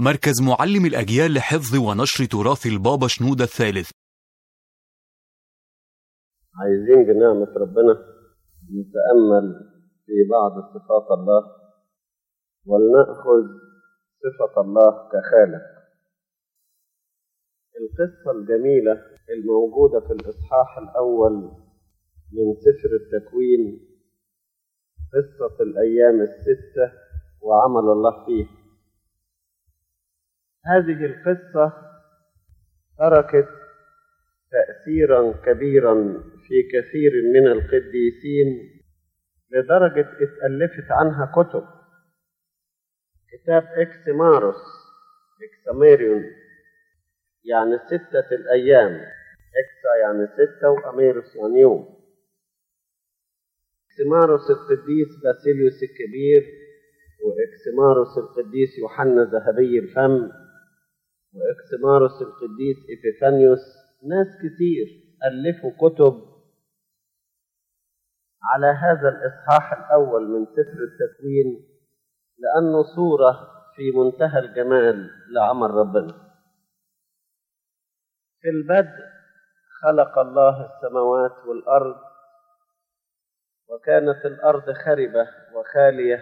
مركز معلم الأجيال لحفظ ونشر تراث البابا شنودة الثالث عايزين بنعمة ربنا نتأمل في بعض صفات الله ولنأخذ صفة الله كخالق القصة الجميلة الموجودة في الإصحاح الأول من سفر التكوين قصة الأيام الستة وعمل الله فيها هذه القصة تركت تأثيرا كبيرا في كثير من القديسين لدرجة اتألفت عنها كتب كتاب إكسماروس إكساميريون يعني ستة الأيام إكسا يعني ستة وأميروس يعني يوم إكسماروس القديس باسيليوس الكبير وإكسماروس القديس يوحنا ذهبي الفم وإكسماروس القديس إبيفانيوس ناس كتير ألفوا كتب على هذا الإصحاح الأول من سفر التكوين لأنه صورة في منتهى الجمال لعمل ربنا في البدء خلق الله السماوات والأرض وكانت الأرض خربة وخالية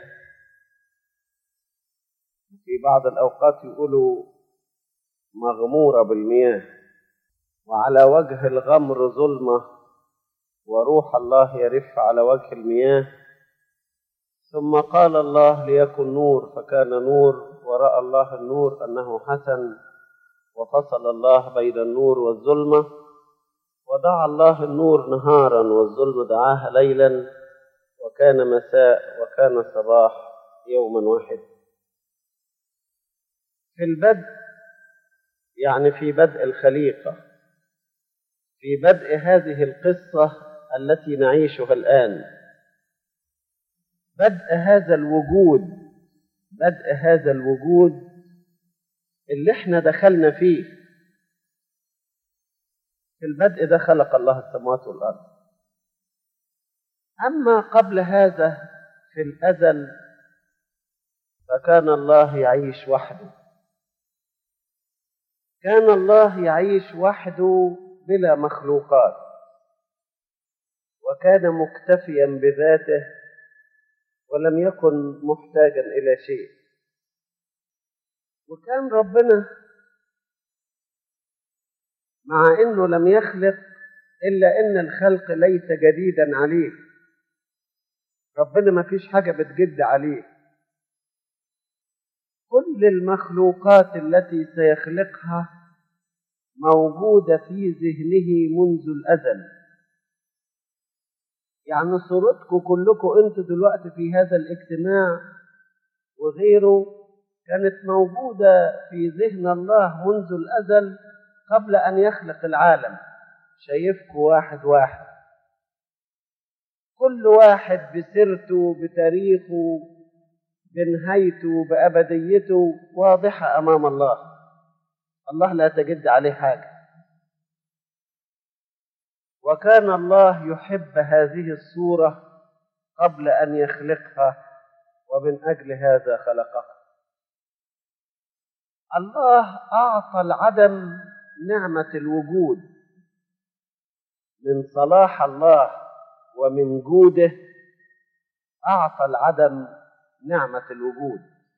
في بعض الأوقات يقولوا مغمورة بالمياه وعلى وجه الغمر ظلمة وروح الله يرف على وجه المياه ثم قال الله ليكن نور فكان نور ورأى الله النور أنه حسن وفصل الله بين النور والظلمة ودعا الله النور نهارا والظلم دعاها ليلا وكان مساء وكان صباح يوما واحد في البدء يعني في بدء الخليقة في بدء هذه القصة التي نعيشها الآن بدء هذا الوجود بدء هذا الوجود اللي احنا دخلنا فيه في البدء ده خلق الله السماوات والأرض أما قبل هذا في الأزل فكان الله يعيش وحده كان الله يعيش وحده بلا مخلوقات وكان مكتفيا بذاته ولم يكن محتاجا الى شيء وكان ربنا مع انه لم يخلق الا ان الخلق ليس جديدا عليه ربنا ما فيش حاجه بتجد عليه كل المخلوقات التي سيخلقها موجودة في ذهنه منذ الأزل يعني صورتكم كلكم انتوا دلوقتي في هذا الاجتماع وغيره كانت موجودة في ذهن الله منذ الأزل قبل أن يخلق العالم شايفكم واحد واحد كل واحد بسيرته بتاريخه بنهايته بأبديته واضحة أمام الله الله لا تجد عليه حاجة وكان الله يحب هذه الصورة قبل أن يخلقها ومن أجل هذا خلقها الله أعطى العدم نعمة الوجود من صلاح الله ومن جوده أعطى العدم نعمة الوجود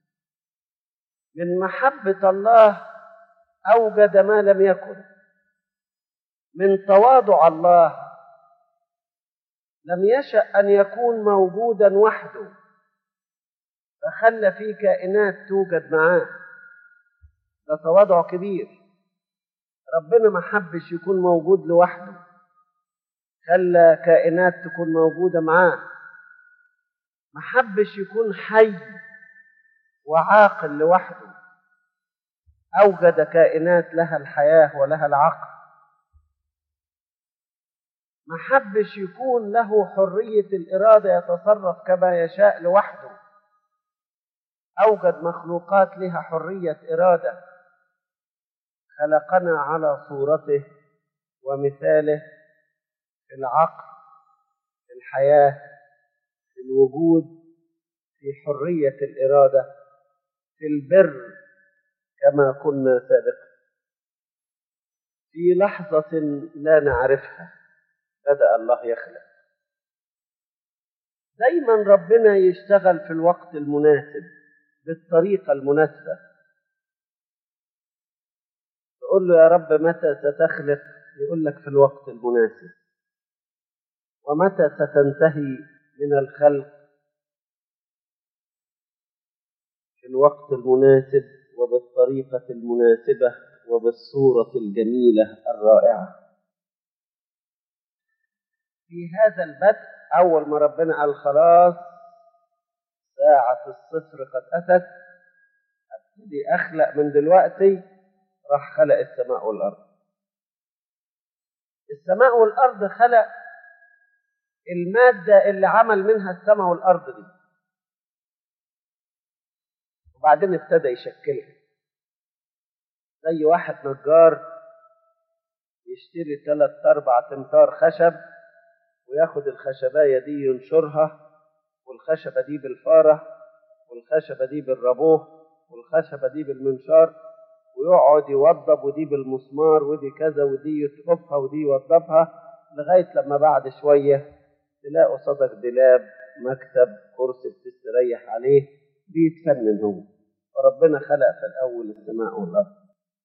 من محبة الله أوجد ما لم يكن من تواضع الله لم يشأ أن يكون موجودا وحده فخلى في كائنات توجد معاه ده تواضع كبير ربنا ما حبش يكون موجود لوحده خلى كائنات تكون موجودة معاه ما حبش يكون حي وعاقل لوحده أوجد كائنات لها الحياة ولها العقل ما حبش يكون له حرية الإرادة يتصرف كما يشاء لوحده أوجد مخلوقات لها حرية إرادة خلقنا على صورته ومثاله في العقل في الحياة في الوجود في حرية الإرادة في البر كما كنا سابقا في لحظة لا نعرفها بدأ الله يخلق دايما ربنا يشتغل في الوقت المناسب بالطريقة المناسبة تقول له يا رب متى ستخلق يقول لك في الوقت المناسب ومتى ستنتهي من الخلق في الوقت المناسب وبالطريقة المناسبة وبالصورة الجميلة الرائعة في هذا البدء أول ما ربنا قال خلاص ساعة الصفر قد أتت أبتدي أخلق من دلوقتي راح خلق السماء والأرض السماء والأرض خلق المادة اللي عمل منها السماء والأرض دي وبعدين ابتدى يشكلها زي واحد نجار يشتري ثلاث أربع تمتار خشب وياخد الخشباية دي ينشرها والخشبة دي بالفارة والخشبة دي بالرابوه والخشبة دي بالمنشار ويقعد يوضب ودي بالمسمار ودي كذا ودي يتقفها ودي يوضبها لغاية لما بعد شوية تلاقوا صدق دولاب مكتب كرسي بتستريح عليه بيتفنن هو فربنا خلق في الأول السماء والأرض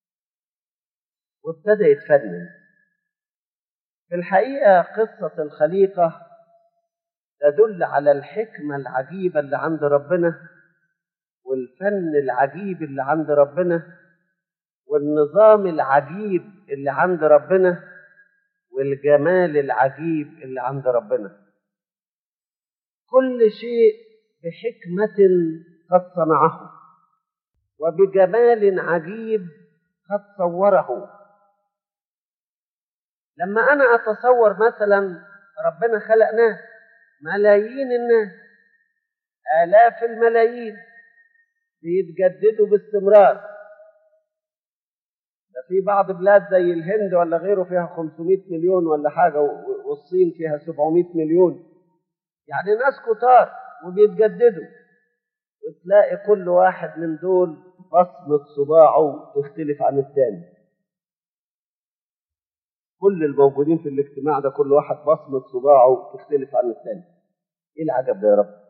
وابتدى يتفنن في الحقيقة قصة الخليقة تدل على الحكمة العجيبة اللي عند ربنا والفن العجيب اللي عند ربنا والنظام العجيب اللي عند ربنا والجمال العجيب اللي عند ربنا كل شيء بحكمة قد صنعه وبجمال عجيب قد صوره لما أنا أتصور مثلا ربنا خلق ناس ملايين الناس آلاف الملايين بيتجددوا باستمرار ده في بعض بلاد زي الهند ولا غيره فيها 500 مليون ولا حاجة والصين فيها 700 مليون يعني ناس كتار وبيتجددوا وتلاقي كل واحد من دول بصمة صباعه تختلف عن الثاني كل الموجودين في الاجتماع ده كل واحد بصمة صباعه تختلف عن الثاني ايه العجب ده يا رب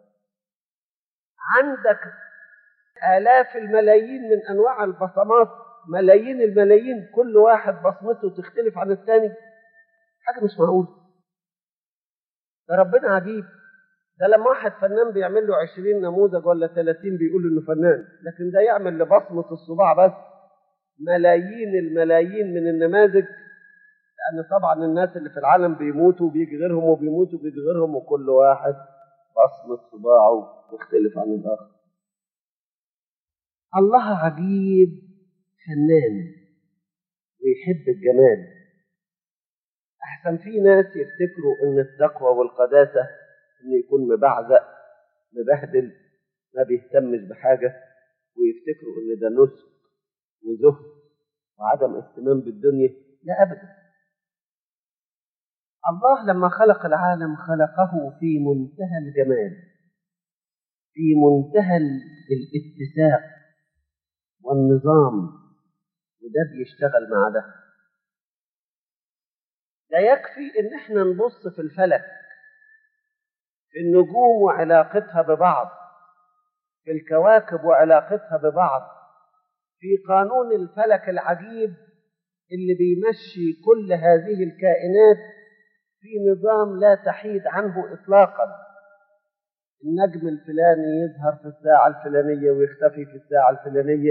عندك آلاف الملايين من أنواع البصمات ملايين الملايين كل واحد بصمته تختلف عن الثاني حاجة مش معقولة ده ربنا عجيب ده لما واحد فنان بيعمل له 20 نموذج ولا 30 بيقول انه فنان لكن ده يعمل لبصمة الصباع بس ملايين الملايين من النماذج لأن طبعا الناس اللي في العالم بيموتوا وبيجي غيرهم وبيموتوا وبيجي غيرهم وكل واحد بصمة صباعه تختلف عن الآخر الله عجيب فنان ويحب الجمال أحسن في ناس يفتكروا إن التقوى والقداسة إنه يكون مبعزق مبهدل ما بيهتمش بحاجة ويفتكروا إن ده نسك وزهد وعدم اهتمام بالدنيا لا أبدا الله لما خلق العالم خلقه في منتهى الجمال في منتهى الاتساق والنظام وده بيشتغل مع ده لا يكفي ان احنا نبص في الفلك في النجوم وعلاقتها ببعض في الكواكب وعلاقتها ببعض في قانون الفلك العجيب اللي بيمشي كل هذه الكائنات في نظام لا تحيد عنه اطلاقا النجم الفلاني يظهر في الساعة الفلانية ويختفي في الساعة الفلانية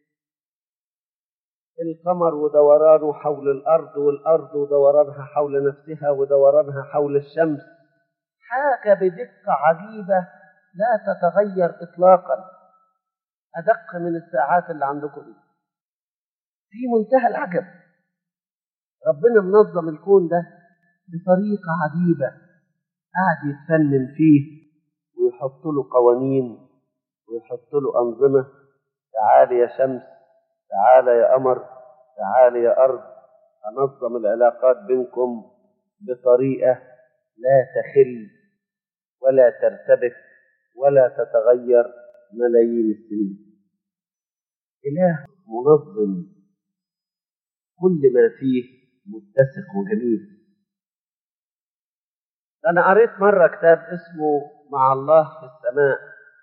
القمر ودورانه حول الأرض والأرض ودورانها حول نفسها ودورانها حول الشمس حاجة بدقة عجيبة لا تتغير إطلاقا أدق من الساعات اللي عندكم دي في منتهى العجب ربنا منظم الكون ده بطريقة عجيبة قاعد يتفنن فيه ويحط له قوانين ويحط له أنظمة تعالي يا شمس تعالى يا قمر تعالى يا أرض أنظم العلاقات بينكم بطريقة لا تخل ولا ترتبك ولا تتغير ملايين السنين إله منظم كل ما فيه متسق وجميل أنا قريت مرة كتاب اسمه مع الله في السماء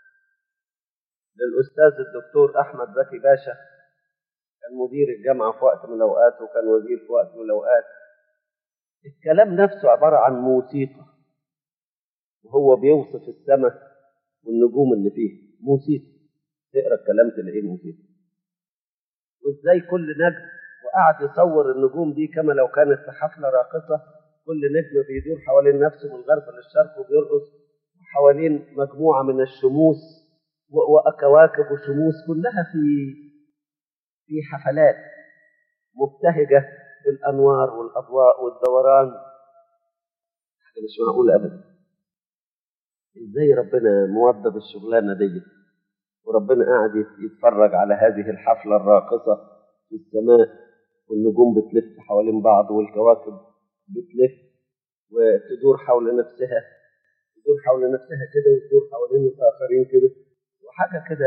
للأستاذ الدكتور أحمد زكي باشا كان مدير الجامعة في وقت من الأوقات وكان وزير في وقت من الأوقات الكلام نفسه عبارة عن موسيقى وهو بيوصف السماء والنجوم اللي فيها موسيقى تقرا الكلام تلاقيه موسيقى وازاي كل نجم وقعد يصور النجوم دي كما لو كانت في حفله راقصه كل نجم بيدور حوالين نفسه من الغرب للشرق وبيرقص حوالين مجموعه من الشموس وكواكب وشموس كلها في في حفلات مبتهجه بالانوار والاضواء والدوران حاجه مش معقوله ابدا ازاي ربنا موظف الشغلانه دي وربنا قاعد يتفرج على هذه الحفله الراقصه في السماء والنجوم بتلف حوالين بعض والكواكب بتلف وتدور حول نفسها تدور حول نفسها كده وتدور حوالين الاخرين كده وحاجه كده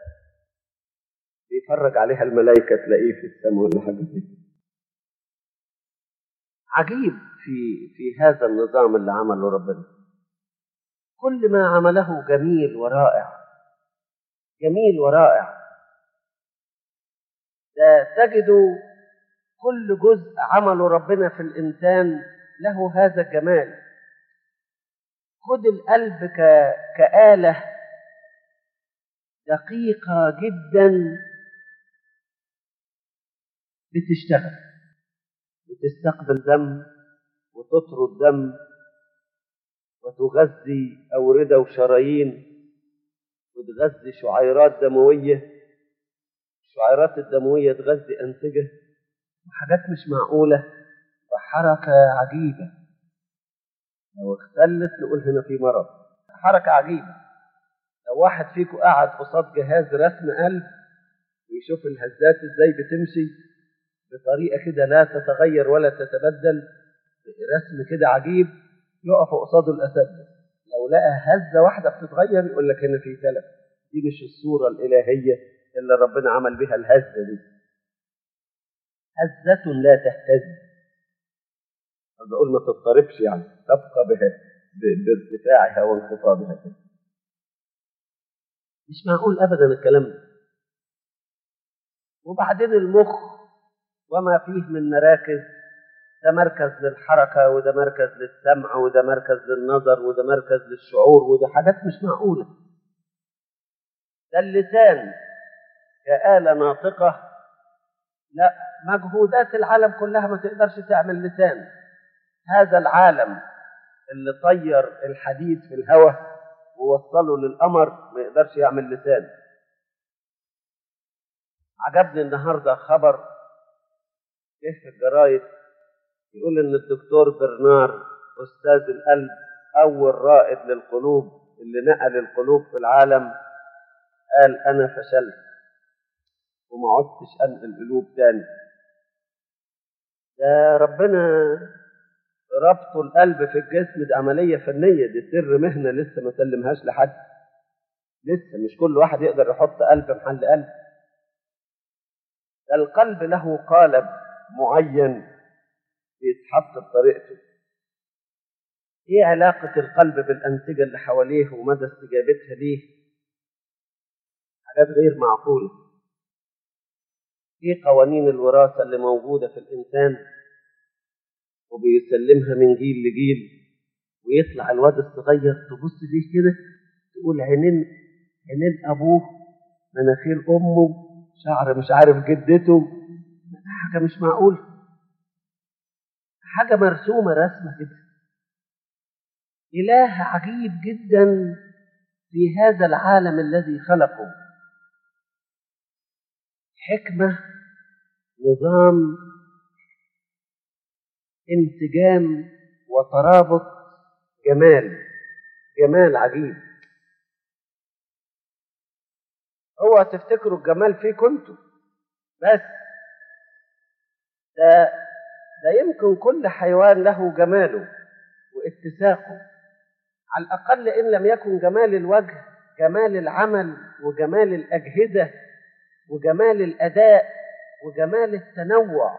بيتفرج عليها الملائكه تلاقيه في السماء ولا حاجه كده عجيب في في هذا النظام اللي عمله ربنا كل ما عمله جميل ورائع جميل ورائع ده تجد كل جزء عمله ربنا في الإنسان له هذا الجمال خد القلب ك... كآلة دقيقة جدا بتشتغل بتستقبل دم وتطرد دم وتغذي أوردة وشرايين وتغذي شعيرات دموية الشعيرات الدموية تغذي أنسجة وحاجات مش معقولة وحركة عجيبة لو اختلت نقول هنا في مرض حركة عجيبة لو واحد فيكم قعد قصاد جهاز رسم قلب ويشوف الهزات ازاي بتمشي بطريقة كده لا تتغير ولا تتبدل رسم كده عجيب يقف قصاده الأساتذة لو لقى هزة واحدة بتتغير يقول لك هنا في تلف دي مش الصورة الإلهية اللي ربنا عمل بها الهزة دي هزة لا تهتز بقول ما تضطربش يعني تبقى بها بارتفاعها وانخفاضها كده مش معقول ابدا الكلام ده وبعدين المخ وما فيه من مراكز ده مركز للحركة وده مركز للسمع وده مركز للنظر وده مركز للشعور وده حاجات مش معقولة ده اللسان كآلة ناطقة لا مجهودات العالم كلها ما تقدرش تعمل لسان هذا العالم اللي طير الحديد في الهواء ووصله للقمر ما يقدرش يعمل لسان عجبني النهارده خبر جه في الجرايد يقول ان الدكتور برنار استاذ القلب اول رائد للقلوب اللي نقل القلوب في العالم قال انا فشلت وما عدتش انقل قلوب تاني ده ربنا ربطوا القلب في الجسم دي عمليه فنيه دي سر مهنه لسه ما سلمهاش لحد لسه مش كل واحد يقدر يحط قلب محل قلب ده القلب له قالب معين بيتحط بطريقته ايه علاقة القلب بالأنسجة اللي حواليه ومدى استجابتها ليه حاجات غير معقولة ايه قوانين الوراثة اللي موجودة في الإنسان وبيسلمها من جيل لجيل ويطلع الواد الصغير تبص ليه كده تقول عينين عينين أبوه مناخير أمه شعر مش عارف جدته حاجة مش معقولة حاجة مرسومة رسمة كده إله عجيب جدا في هذا العالم الذي خلقه حكمة نظام انسجام وترابط جمال جمال عجيب هو تفتكروا الجمال فيكم انتوا بس ده ده يمكن كل حيوان له جماله واتساقه على الأقل إن لم يكن جمال الوجه جمال العمل وجمال الأجهزة وجمال الأداء وجمال التنوع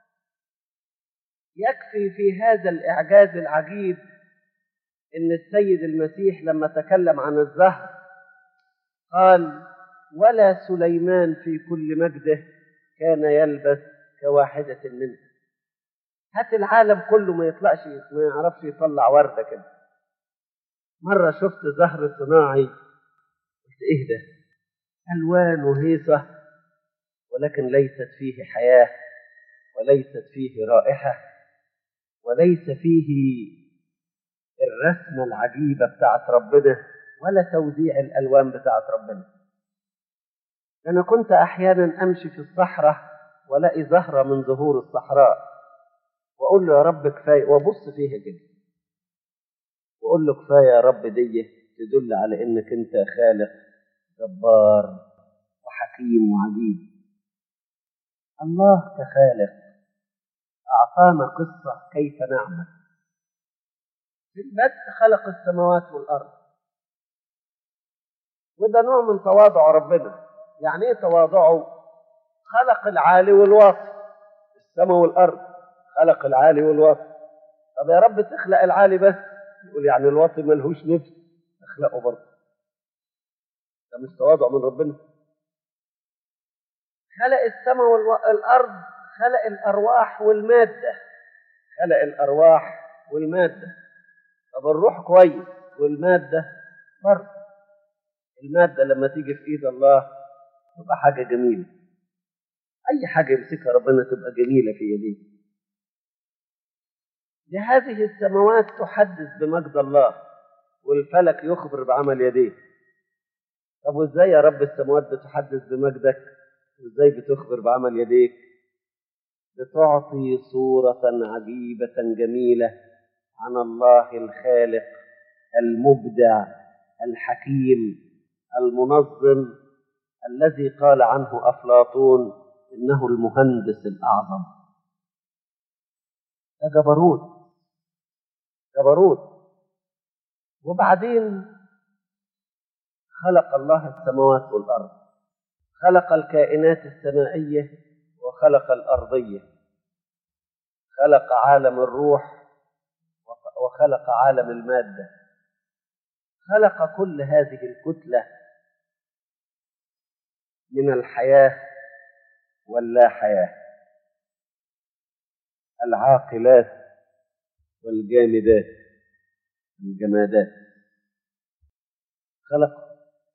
يكفي في هذا الإعجاز العجيب إن السيد المسيح لما تكلم عن الزهر قال ولا سليمان في كل مجده كان يلبس كواحدة منه هات العالم كله ما يطلعش ما يعرفش يطلع وردة كده مرة شفت زهر صناعي قلت ايه ده ألوان وهيصة ولكن ليست فيه حياة وليست فيه رائحة وليس فيه الرسمة العجيبة بتاعت ربنا ولا توزيع الألوان بتاعت ربنا أنا كنت أحيانا أمشي في الصحراء ولاقي زهرة من زهور الصحراء وأقول له يا رب كفاية وأبص فيها كده وأقول له كفاية يا رب دي تدل على إنك أنت خالق جبار وحكيم وعجيب الله كخالق أعطانا قصة كيف نعمل في البدء خلق السماوات والأرض وده نوع من تواضع ربنا يعني ايه تواضعه خلق العالي والواطي السماء والأرض خلق العالي والواطي طب يا رب تخلق العالي بس يقول يعني الواطي ملهوش نفس اخلقه برضه ده مش تواضع من ربنا خلق السماء والأرض خلق الأرواح والمادة خلق الأرواح والمادة طب الروح كويس والمادة برضه المادة لما تيجي في إيد الله تبقى حاجة جميلة أي حاجة يمسكها ربنا تبقى جميلة في يديه لهذه السماوات تحدث بمجد الله والفلك يخبر بعمل يديه طب وازاي يا رب السماوات بتحدث بمجدك وازاي بتخبر بعمل يديك بتعطي صورة عجيبة جميلة عن الله الخالق المبدع الحكيم المنظم الذي قال عنه أفلاطون إنه المهندس الأعظم ده جبروت جبروت وبعدين خلق الله السماوات والأرض خلق الكائنات السمائية وخلق الأرضية خلق عالم الروح وخلق عالم المادة خلق كل هذه الكتلة من الحياة واللا حياة العاقلات والجامدات الجمادات خلق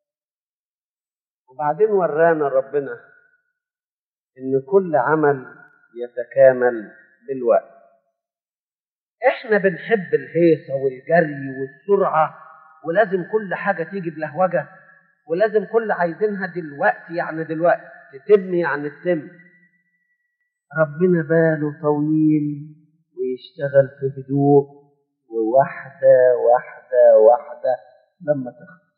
وبعدين ورانا ربنا ان كل عمل يتكامل بالوقت احنا بنحب الهيصة والجري والسرعة ولازم كل حاجة تيجي بلهوجة ولازم كل عايزينها دلوقتي يعني دلوقتي تتم يعني تتم ربنا باله طويل ويشتغل في هدوء وواحدة واحدة واحدة لما تخلص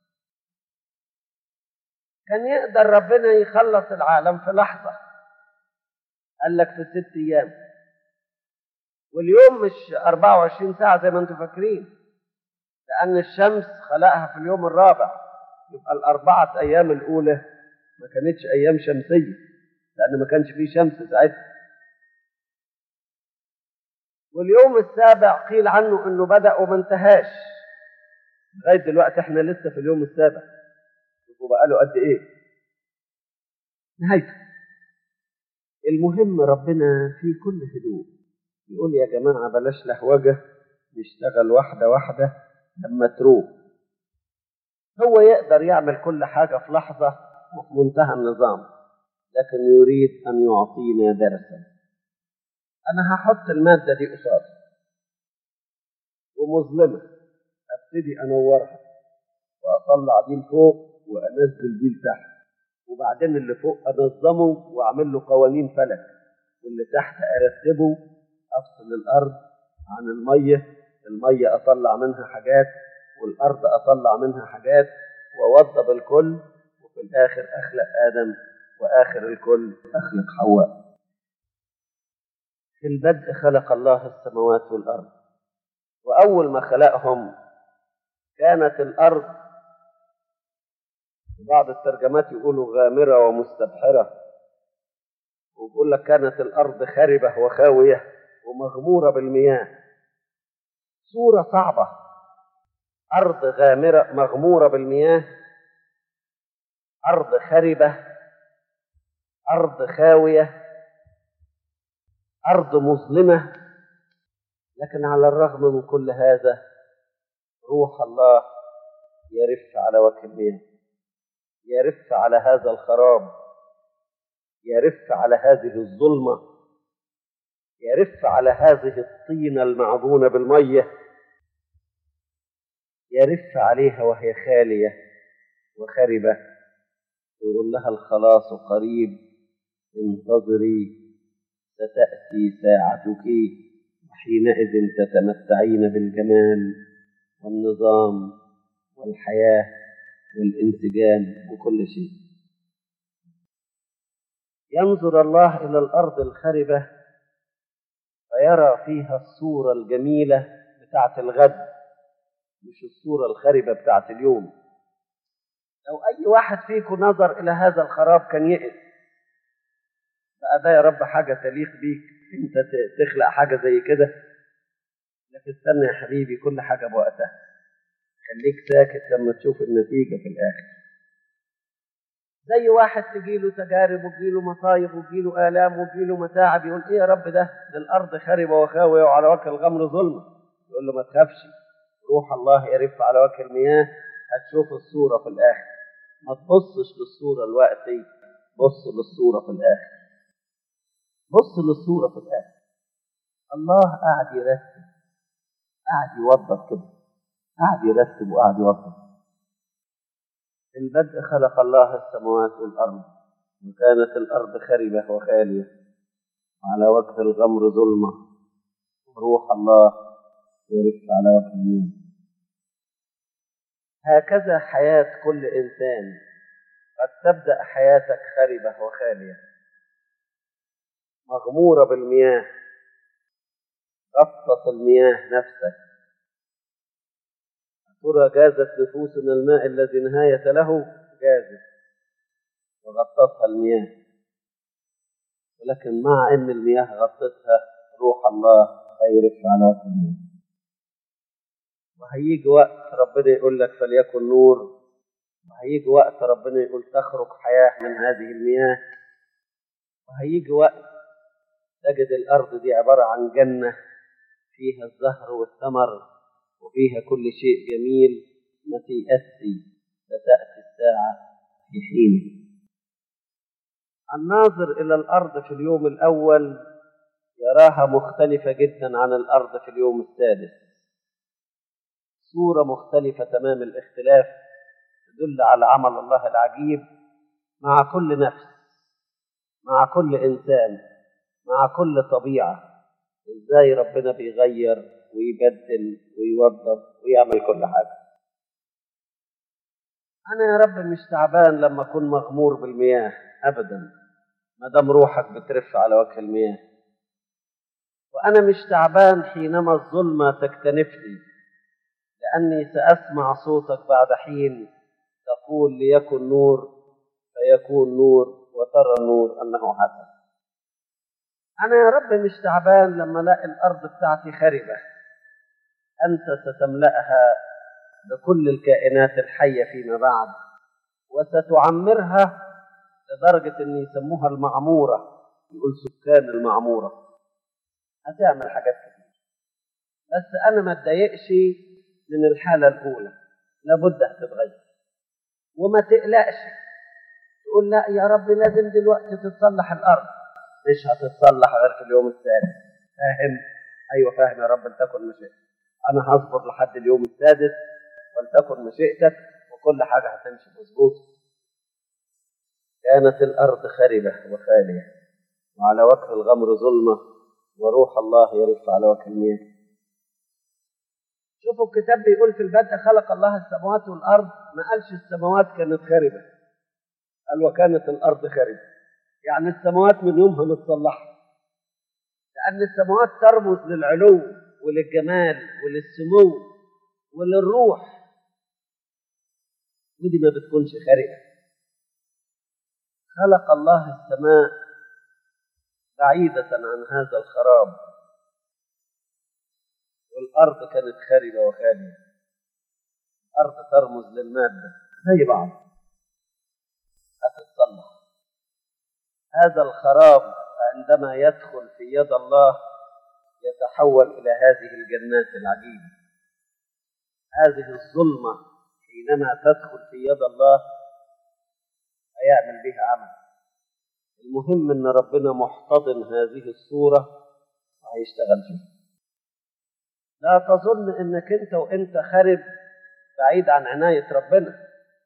كان يقدر ربنا يخلص العالم في لحظة قال لك في ست أيام واليوم مش 24 ساعة زي ما انتم فاكرين لأن الشمس خلقها في اليوم الرابع يبقى الأربعة أيام الأولى ما كانتش أيام شمسية لأن ما كانش فيه شمس ساعتها واليوم السابع قيل عنه انه بدأ وما انتهاش لغاية دلوقتي احنا لسه في اليوم السابع وبقى له قد ايه نهايته المهم ربنا في كل هدوء يقول يا جماعة بلاش لهوجة نشتغل واحدة واحدة لما تروح هو يقدر يعمل كل حاجة في لحظة وفي منتهى النظام لكن يريد أن يعطينا درسا أنا هحط المادة دي قصادي ومظلمة أبتدي أنورها وأطلع دي لفوق وأنزل دي لتحت وبعدين اللي فوق أنظمه وأعمل له قوانين فلك واللي تحت أرتبه أفصل الأرض عن المية المية أطلع منها حاجات والأرض أطلع منها حاجات وأوضب الكل وفي الآخر أخلق آدم وآخر الكل أخلق حواء في البدء خلق الله السماوات والأرض وأول ما خلقهم كانت الأرض بعض الترجمات يقولوا غامرة ومستبحرة ويقول لك كانت الأرض خربة وخاوية ومغمورة بالمياه صورة صعبة أرض غامرة مغمورة بالمياه أرض خربة أرض خاوية أرض مظلمة لكن على الرغم من كل هذا روح الله يرف على وجه المياه يرف على هذا الخراب يرف على هذه الظلمة يرف على هذه الطينة المعجونة بالمية يرف عليها وهي خالية وخربة يقول لها الخلاص قريب انتظري ستأتي ساعتك وحينئذ تتمتعين بالجمال والنظام والحياة والانسجام وكل شيء ينظر الله إلى الأرض الخربة فيرى فيها الصورة الجميلة بتاعت الغد مش الصورة الخربة بتاعت اليوم لو أي واحد فيكم نظر إلى هذا الخراب كان يئس بقى ده يا رب حاجة تليق بيك أنت تخلق حاجة زي كده لكن استنى يا حبيبي كل حاجة بوقتها خليك ساكت لما تشوف النتيجة في الآخر زي واحد تجيله تجارب وتجيله مصايب وتجيله آلام وتجيله متاعب يقول إيه يا رب ده ده الأرض خربة وخاوية وعلى وجه الغمر ظلمة يقول له ما تخافش روح الله يرف على وجه المياه هتشوف الصورة في الآخر ما تبصش للصورة الوقتي بص للصورة في الآخر بص للصورة في الآخر الله قاعد يرتب قاعد يوضب كده قاعد يرتب وقاعد يوضب في البدء خلق الله السماوات والأرض وكانت الأرض خربة وخالية وعلى وجه الغمر ظلمة روح الله يرف على وجه اليوم هكذا حياة كل إنسان قد تبدأ حياتك خربة وخالية مغمورة بالمياه غطت المياه نفسك ترى جازت نفوسنا الماء الذي نهاية له جازت وغطتها المياه ولكن مع ان المياه غطتها روح الله هيرف على وجه المياه وهيجي وقت ربنا يقول لك فليكن نور وهيجي وقت ربنا يقول تخرج حياة من هذه المياه وهيجي وقت تجد الأرض دي عبارة عن جنة فيها الزهر والثمر وفيها كل شيء جميل ما تيأسي ستأتي الساعة في حين الناظر إلى الأرض في اليوم الأول يراها مختلفة جدا عن الأرض في اليوم السادس صورة مختلفة تمام الاختلاف تدل على عمل الله العجيب مع كل نفس مع كل إنسان مع كل طبيعة إزاي ربنا بيغير ويبدل ويوظف ويعمل كل حاجة أنا يا رب مش تعبان لما أكون مغمور بالمياه أبدا ما دام روحك بترف على وجه المياه وأنا مش تعبان حينما الظلمة تكتنفني لأني سأسمع صوتك بعد حين تقول ليكن نور فيكون نور وترى النور أنه حسن أنا يا رب مش تعبان لما ألاقي الأرض بتاعتي خربة أنت ستملأها بكل الكائنات الحية فيما بعد وستعمرها لدرجة أن يسموها المعمورة يقول سكان المعمورة هتعمل حاجات كتير بس أنا ما اتضايقش من الحالة الأولى لابد هتتغير وما تقلقش تقول لا يا رب لازم دلوقتي تتصلح الأرض مش هتتصلح غير في اليوم السادس فاهم ايوه فاهم يا رب لتكن مشيئتك انا هصبر لحد اليوم السادس ولتكن مشيئتك وكل حاجه هتمشي مظبوط كانت الارض خربه وخاليه وعلى وجه الغمر ظلمه وروح الله يرف على وجه المياه شوفوا الكتاب بيقول في البدء خلق الله السماوات والارض ما قالش السماوات كانت خربه قال وكانت الارض خربه يعني السماوات من يومها متصلحة لأن السماوات ترمز للعلو وللجمال وللسمو وللروح ودي ما بتكونش خارجة خلق الله السماء بعيدة عن هذا الخراب والأرض كانت خاربة وخالية الأرض ترمز للمادة زي بعض هتتصلح هذا الخراب عندما يدخل في يد الله يتحول إلى هذه الجنات العجيبة هذه الظلمة حينما تدخل في يد الله هيعمل بها عمل المهم ان ربنا محتضن هذه الصورة وهيشتغل فيها لا تظن انك انت وانت خارب بعيد عن عناية ربنا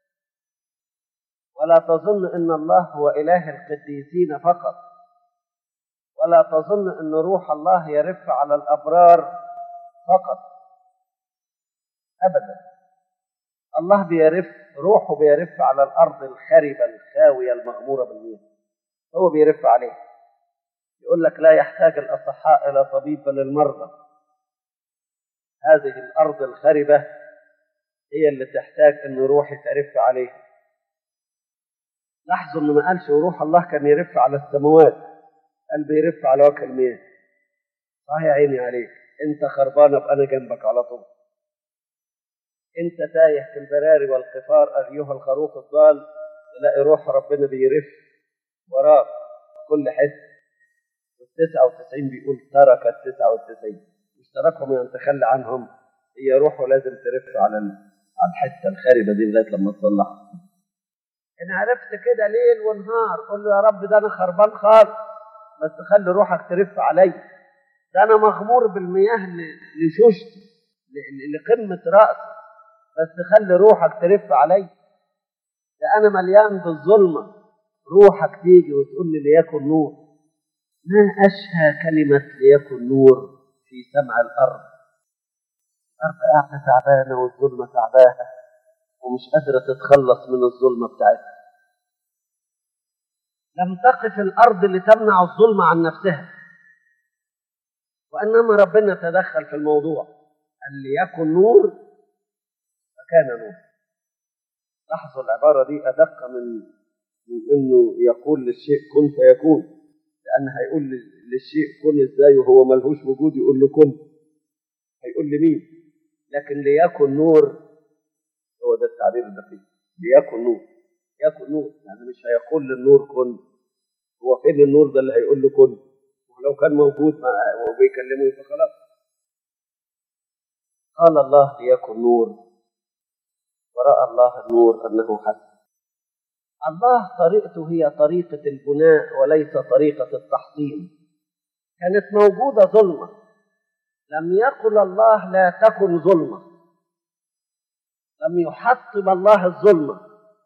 ولا تظن ان الله هو اله القديسين فقط ولا تظن ان روح الله يرف على الابرار فقط ابدا الله بيرف روحه بيرف على الارض الخربه الخاويه المغموره بالمياه هو بيرف عليها يقول لك لا يحتاج الاصحاء الى طبيب بل المرضى هذه الارض الخربه هي اللي تحتاج ان روحي ترف عليها لاحظوا انه ما قالش وروح الله كان يرف على السماوات قال بيرف على وجه المياه اه يا عيني عليك انت خربانه ابقى انا جنبك على طول انت تايه في البراري والقفار ايها الخروف الضال تلاقي روح ربنا بيرف وراك في كل حته والتسعة وتسعين بيقول ترك التسعة وتسعين مش تركهم يعني تخلى عنهم هي روحه لازم ترف على على الحته الخاربه دي لغايه لما تصلحها ان عرفت كده ليل ونهار قول له يا رب ده انا خربان خالص بس خلي روحك ترف علي ده انا مغمور بالمياه لشوشتي لقمه راسي بس خلي روحك ترف علي ده انا مليان بالظلمه روحك تيجي وتقول لي ليكن نور ما اشهى كلمه ليكن نور في سمع الارض الارض قاعده تعبانه والظلمه تعباها ومش قادره تتخلص من الظلمه بتاعتها لم تقف الارض لتمنع الظلمه عن نفسها وانما ربنا تدخل في الموضوع قال ليكن نور فكان نور لاحظوا العباره دي ادق من من انه يقول للشيء كن فيكون لان هيقول للشيء كن ازاي وهو ملهوش وجود يقول له كن هيقول لمين لكن ليكن نور هو ده التعبير الدقيق ليكن نور يكن نور يعني مش هيقول للنور كن هو فين النور ده اللي هيقول له كن ولو كان موجود وهو بيكلمه يبقى خلاص قال الله ليكن نور ورأى الله النور أنه حسن الله طريقته هي طريقة البناء وليس طريقة التحطيم كانت موجودة ظلمة لم يقل الله لا تكن ظلمة لم يحطم الله الظلمة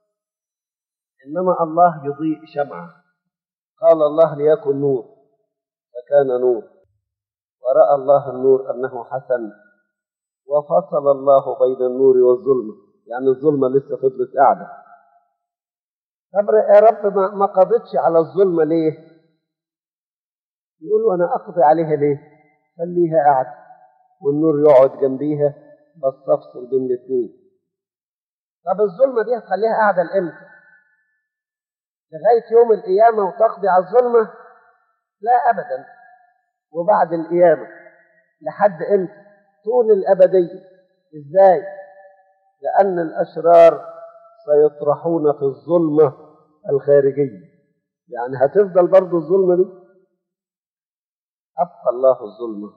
إنما الله يضيء شمعة قال الله ليكن نور فكان نور ورأى الله النور أنه حسن وفصل الله بين النور والظلمة يعني الظلمة لسه فضلت قاعدة طب يا رب ما, ما قضيتش على الظلمة ليه يقولوا أنا أقضي عليها ليه خليها قاعدة والنور يقعد جنبيها بس تفصل بين الاثنين طب الظلمة دي هتخليها قاعدة لإمتى لغاية يوم القيامة وتقضي على الظلمة لا أبدا وبعد القيامة لحد إمتى طول الأبدية إزاي لأن الأشرار سيطرحون في الظلمة الخارجية يعني هتفضل برضو الظلمة دي أبقى الله الظلمة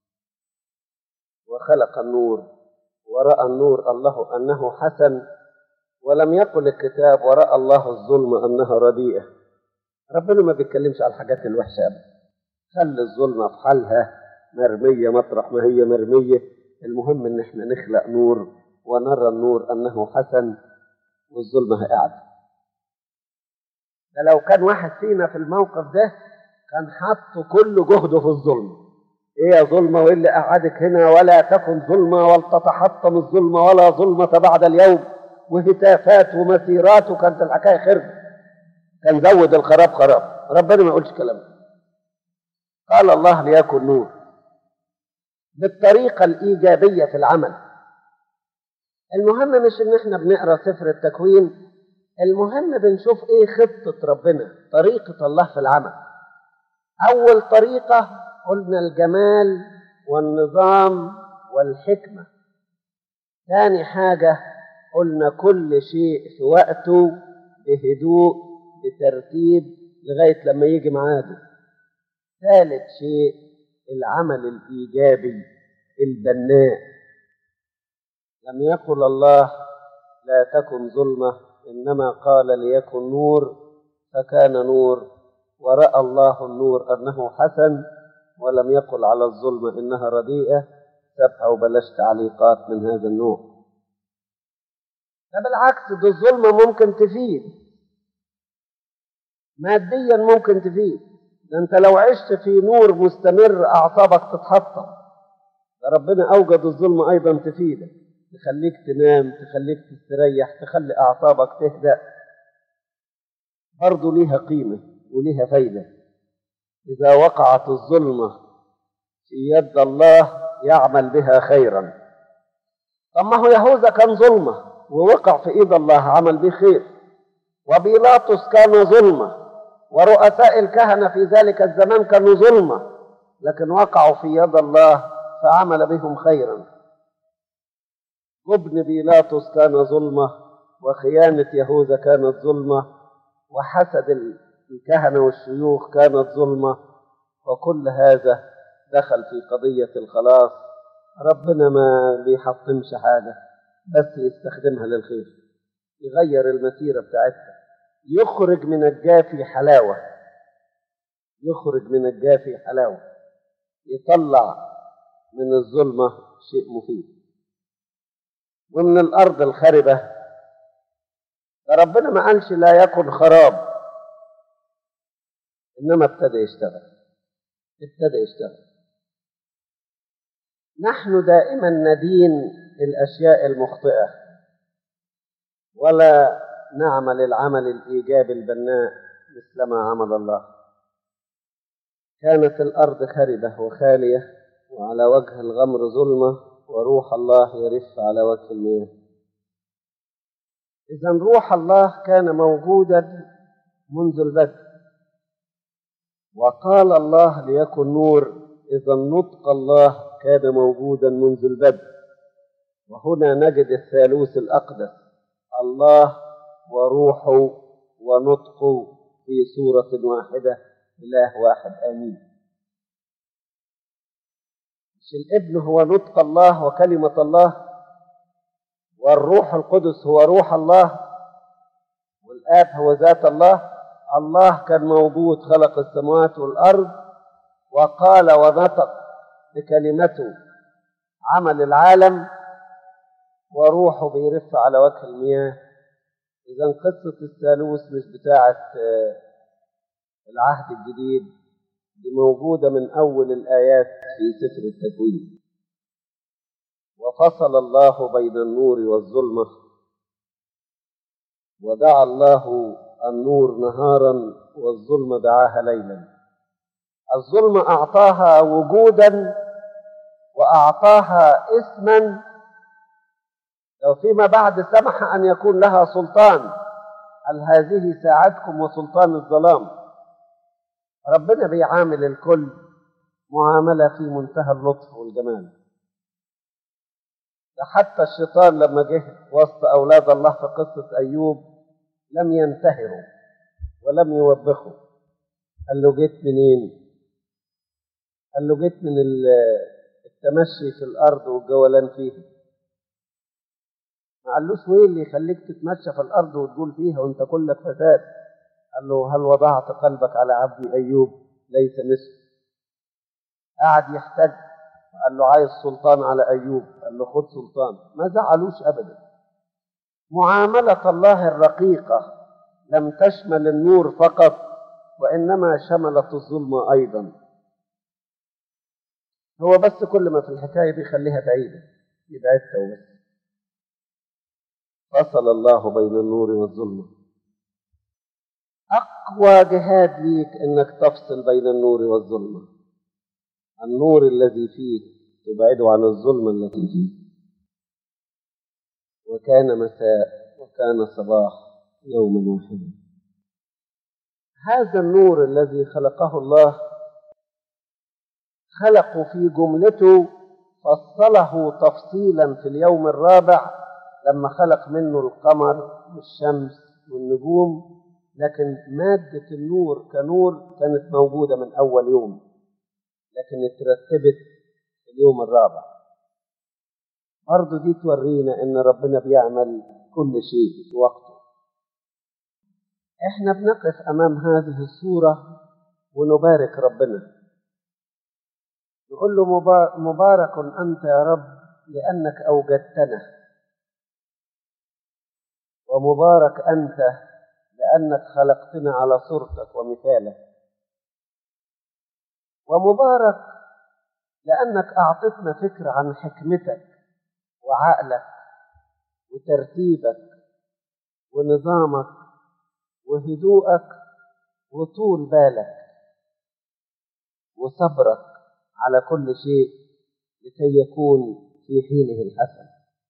وخلق النور ورأى النور الله أنه حسن ولم يقل الكتاب ورأى الله الظلمة أنها رديئة ربنا ما بيتكلمش على الحاجات الوحشة أبدا خلي الظلمة في حالها مرمية مطرح ما هي مرمية المهم إن احنا نخلق نور ونرى النور أنه حسن والظلمة قاعدة ده لو كان واحد فينا في الموقف ده كان حط كل جهده في الظلم ايه يا ظلمة وايه اللي قعدك هنا ولا تكن ظلمة ولتتحطم الظلمة ولا ظلمة بعد اليوم وهتافات ومسيرات وكانت الحكاية خرب كان زود الخراب خراب ربنا ما يقولش كلام قال الله ليكن نور بالطريقة الإيجابية في العمل المهم مش إن إحنا بنقرأ سفر التكوين المهم بنشوف ايه خطة ربنا طريقة الله في العمل أول طريقة قلنا الجمال والنظام والحكمة ثاني حاجة قلنا كل شيء في وقته بهدوء بترتيب لغاية لما يجي ميعاده ثالث شيء العمل الإيجابي البناء لم يقل الله لا تكن ظلمة إنما قال ليكن نور فكان نور ورأى الله النور أنه حسن ولم يقل على الظلمة إنها رديئة سبها وبلاش تعليقات من هذا النوع ده بالعكس دي الظلمة ممكن تفيد ماديا ممكن تفيد ده انت لو عشت في نور مستمر اعصابك تتحطم ده ربنا اوجد الظلمة ايضا تفيدك تخليك تنام تخليك تستريح تخلي اعصابك تهدأ برضه ليها قيمة وليها فايدة إذا وقعت الظلمة في يد الله يعمل بها خيرا طب ما هو يهوذا كان ظلمة ووقع في إيد الله عمل به خير وبيلاطس كان ظلمة ورؤساء الكهنة في ذلك الزمان كانوا ظلمة لكن وقعوا في يد الله فعمل بهم خيرا جبن بيلاطس كان ظلمة وخيانة يهوذا كانت ظلمة وحسد الكهنة والشيوخ كانت ظلمة وكل هذا دخل في قضية الخلاص ربنا ما بيحطمش حاجة بس يستخدمها للخير يغير المسيرة بتاعتها يخرج من الجافي حلاوة يخرج من الجافي حلاوة يطلع من الظلمة شيء مفيد ومن الأرض الخربة ربنا ما قالش لا يكن خراب إنما ابتدى يشتغل ابتدى يشتغل نحن دائما ندين الأشياء المخطئة ولا نعمل العمل الإيجابي البناء مثلما عمل الله كانت الأرض خربة وخالية وعلى وجه الغمر ظلمة وروح الله يرف على وجه المياه إذا روح الله كان موجودا منذ البدء وقال الله ليكن نور إذا نطق الله كان موجودا منذ البدء وهنا نجد الثالوث الأقدس الله وروحه ونطقه في صورة واحدة إله واحد آمين مش الابن هو نطق الله وكلمة الله والروح القدس هو روح الله والآب هو ذات الله الله كان موجود خلق السماوات والأرض وقال ونطق بكلمته عمل العالم وروحه بيرف على وجه المياه إذا قصة الثالوث مش بتاعة العهد الجديد دي موجودة من أول الآيات في سفر التكوين وفصل الله بين النور والظلمة ودعا الله النور نهارا والظلمة دعاها ليلا الظلمة أعطاها وجودا وأعطاها اسما لو فيما بعد سمح أن يكون لها سلطان هل هذه ساعتكم وسلطان الظلام ربنا بيعامل الكل معاملة في منتهى اللطف والجمال ده حتى الشيطان لما جه وسط أولاد الله في قصة أيوب لم ينتهروا ولم يوبخوا قال له جيت منين قال له جيت من التمشي في الأرض والجولان فيها ما قالوش وين اللي يخليك تتمشى في الأرض وتقول فيها وانت كلك فساد قال له هل وضعت قلبك على عبدي أيوب ليس مثل قعد يحتج قال له عايز سلطان على أيوب قال له خد سلطان ما زعلوش أبدا معاملة الله الرقيقة لم تشمل النور فقط وإنما شملت الظلمة أيضا هو بس كل ما في الحكاية بيخليها بعيدة يبعدها وبس فصل الله بين النور والظلمة أقوى جهاد ليك إنك تفصل بين النور والظلمة النور الذي فيك تبعده عن الظلمة التي فيك وكان مساء وكان صباح يوما واحدا هذا النور الذي خلقه الله خلقه في جملته فصله تفصيلا في اليوم الرابع لما خلق منه القمر والشمس والنجوم لكن مادة النور كنور كانت موجودة من أول يوم لكن اترتبت في اليوم الرابع برضه دي تورينا إن ربنا بيعمل كل شيء في وقته احنا بنقف أمام هذه الصورة ونبارك ربنا نقول له مبارك أنت يا رب لأنك أوجدتنا ومبارك أنت لأنك خلقتنا على صورتك ومثالك ومبارك لأنك أعطتنا فكرة عن حكمتك وعقلك وترتيبك ونظامك وهدوءك وطول بالك وصبرك على كل شيء لكي يكون في حينه الحسن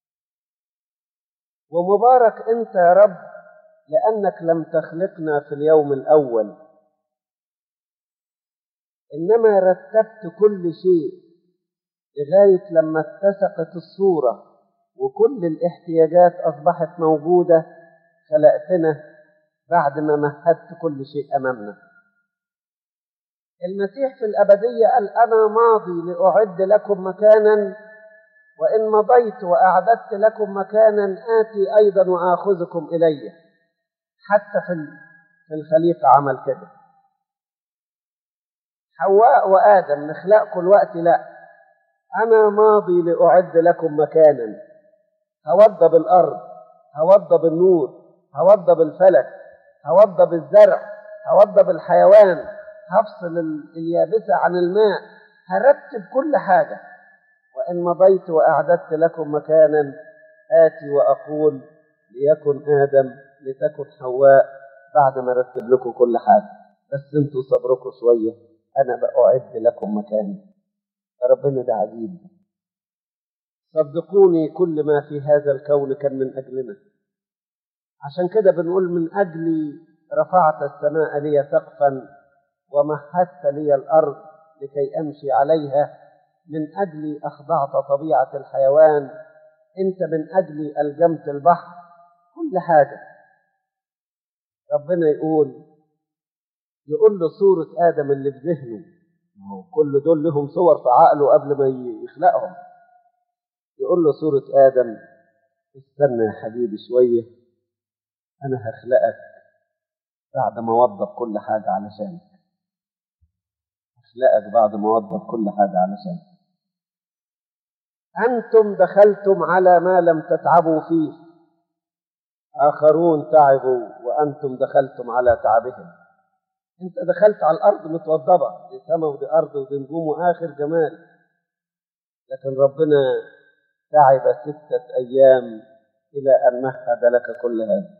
ومبارك انت يا رب لانك لم تخلقنا في اليوم الاول انما رتبت كل شيء لغايه لما اتسقت الصوره وكل الاحتياجات اصبحت موجوده خلقتنا بعد ما مهدت كل شيء امامنا المسيح في الأبدية قال أنا ماضي لأعد لكم مكانا وإن مضيت وأعددت لكم مكانا آتي أيضا وآخذكم إلي حتى في في الخليقة عمل كده حواء وآدم نخلقكم الوقت لا أنا ماضي لأعد لكم مكانا هوضب الأرض هوضب النور هوضب الفلك هوضب الزرع هوضب الحيوان هفصل اليابسة عن الماء هرتب كل حاجة وإن مضيت وأعددت لكم مكانا آتي وأقول ليكن آدم لتكن حواء بعد ما رتب لكم كل حاجة بس انتوا صبركم شوية أنا بأعد لكم مكانا ربنا ده عجيب صدقوني كل ما في هذا الكون كان من أجلنا عشان كده بنقول من أجلي رفعت السماء لي سقفا ومهدت لي الأرض لكي أمشي عليها من أجلي أخضعت طبيعة الحيوان أنت من أجلي ألجمت البحر كل حاجة ربنا يقول يقول له صورة آدم اللي في ذهنه كل دول لهم صور في عقله قبل ما يخلقهم يقول له صورة آدم استنى يا حبيبي شوية أنا هخلقك بعد ما أوضب كل حاجة علشانك أخلقك بعد ما أوضب كل حاجة علشانك أنتم دخلتم على ما لم تتعبوا فيه آخرون تعبوا وأنتم دخلتم على تعبهم أنت دخلت على الأرض متوضبة دي سما ودي أرض ودي نجوم وآخر جمال لكن ربنا تعب ستة أيام إلى أن مهد لك كل هذا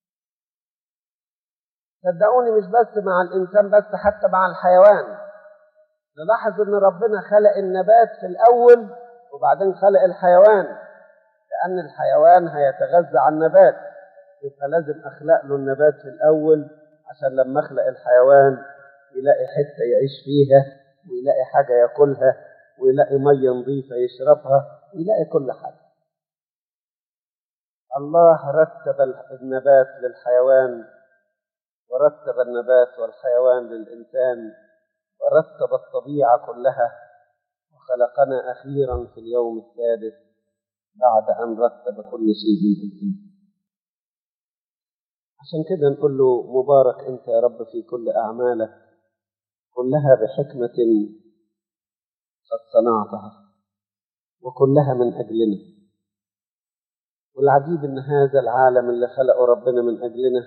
صدقوني مش بس مع الإنسان بس حتى مع الحيوان نلاحظ إن ربنا خلق النبات في الأول وبعدين خلق الحيوان لأن الحيوان هيتغذى على النبات يبقى لازم أخلق له النبات في الأول عشان لما أخلق الحيوان يلاقي حتة يعيش فيها ويلاقي حاجة ياكلها ويلاقي مية نظيفة يشربها ويلاقي كل حاجة الله رتب النبات للحيوان ورتب النبات والحيوان للإنسان ورتب الطبيعة كلها وخلقنا أخيرا في اليوم السادس بعد أن رتب كل شيء بالإنسان عشان كده نقول له مبارك أنت يا رب في كل أعمالك كلها بحكمة قد صنعتها وكلها من أجلنا والعجيب أن هذا العالم اللي خلقه ربنا من أجلنا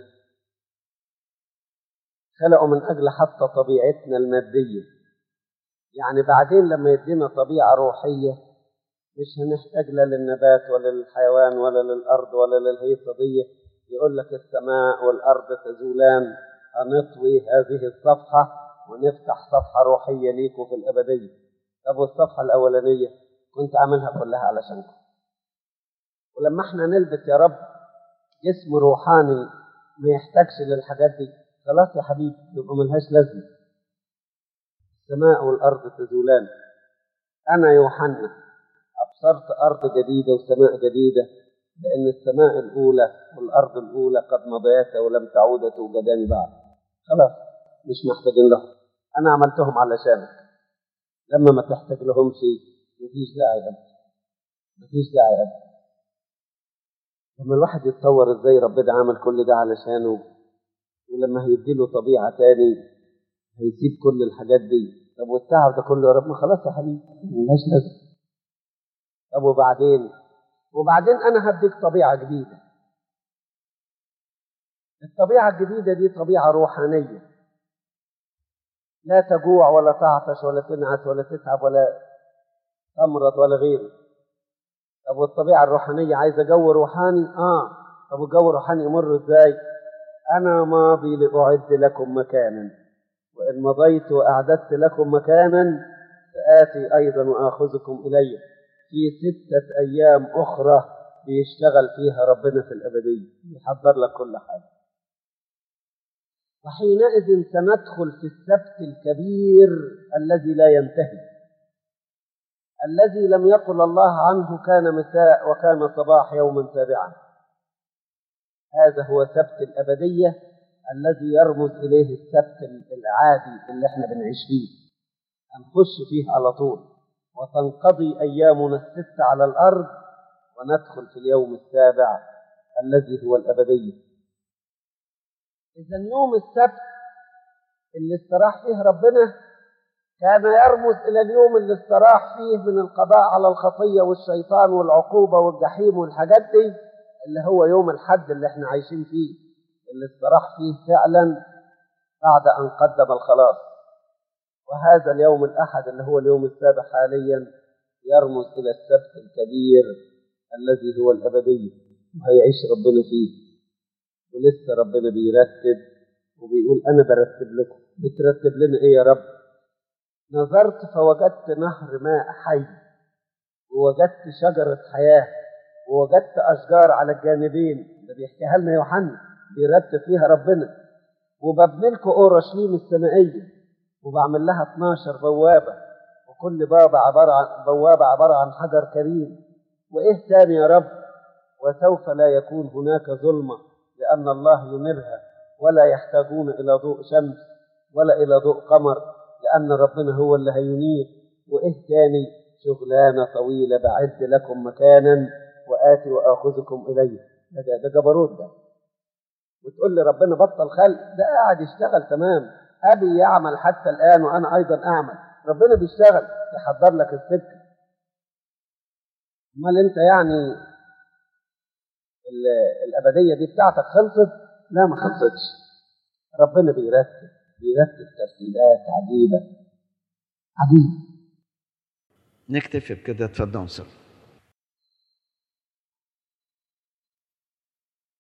خلقه من أجل حتى طبيعتنا المادية يعني بعدين لما يدينا طبيعة روحية مش هنحتاج لا للنبات ولا للحيوان ولا للأرض ولا للهيصة دي يقول لك السماء والأرض تزولان هنطوي هذه الصفحة ونفتح صفحة روحية ليكم في الأبدية طب والصفحة الأولانية كنت عاملها كلها علشانكم ولما احنا نلبس يا رب جسم روحاني ما يحتاجش للحاجات دي خلاص يا حبيبي يبقى ملهاش لازمة السماء والأرض تزولان أنا يوحنا أبصرت أرض جديدة وسماء جديدة لأن السماء الأولى والأرض الأولى قد مضيتا ولم تعود توجدان بعد خلاص مش محتاجين لهم أنا عملتهم علشانك لما ما تحتاج لهم شيء مفيش داعي أبدا مفيش داعي أبدا لما الواحد يتصور ازاي ربنا عمل كل ده علشانه ولما هيديله طبيعة تاني هيسيب كل الحاجات دي طب والتعب ده كله يا رب ما خلاص يا حبيبي ملهاش لازمة طب وبعدين وبعدين انا هديك طبيعة جديدة الطبيعة الجديدة دي طبيعة روحانية لا تجوع ولا تعطش ولا تنعس ولا تتعب ولا تمرض ولا غيره طب والطبيعة الروحانية عايزة جو روحاني اه طب والجو الروحاني يمر ازاي انا ماضي لاعد لكم مكانا وان مضيت واعددت لكم مكانا ساتي ايضا واخذكم الي في ستة ايام اخرى بيشتغل فيها ربنا في الابدية يحضر لك كل حاجة وحينئذ سندخل في السبت الكبير الذي لا ينتهي الذي لم يقل الله عنه كان مساء وكان صباح يوما سابعا هذا هو سبت الأبدية الذي يرمز إليه السبت العادي اللي احنا بنعيش فيه هنخش فيه على طول وتنقضي أيامنا الست على الأرض وندخل في اليوم السابع الذي هو الأبدية إذا يوم السبت اللي استراح فيه ربنا كان يرمز إلى اليوم اللي استراح فيه من القضاء على الخطية والشيطان والعقوبة والجحيم والحاجات دي اللي هو يوم الحد اللي احنا عايشين فيه اللي استراح فيه فعلا بعد أن قدم الخلاص وهذا اليوم الأحد اللي هو اليوم السابع حاليا يرمز إلى السبت الكبير الذي هو الأبدية وهيعيش ربنا فيه ولسه ربنا بيرتب وبيقول أنا برتب لكم بترتب لنا إيه يا رب نظرت فوجدت نهر ماء حي ووجدت شجرة حياة ووجدت أشجار على الجانبين ده بيحكيها لنا يوحنا بيرتب فيها ربنا وببني لكم أورشليم السمائية وبعمل لها 12 بوابة وكل باب عبارة عن بوابة عبارة عن حجر كريم وإيه تاني يا رب وسوف لا يكون هناك ظلمة لأن الله ينيرها ولا يحتاجون إلى ضوء شمس ولا إلى ضوء قمر لأن ربنا هو اللي هينير وإيه تاني شغلانة طويلة بعد لكم مكانا وآتي وآخذكم إليه ده, ده, ده جبروت ده وتقول لي ربنا بطل خلق ده قاعد يشتغل تمام أبي يعمل حتى الآن وأنا أيضا أعمل ربنا بيشتغل يحضر لك السكة امال انت يعني الأبدية دي بتاعتك خلصت لا ما خلصتش ربنا بيرتب بيرتب ترتيبات عجيبة عجيبة نكتفي بكده اتفضلوا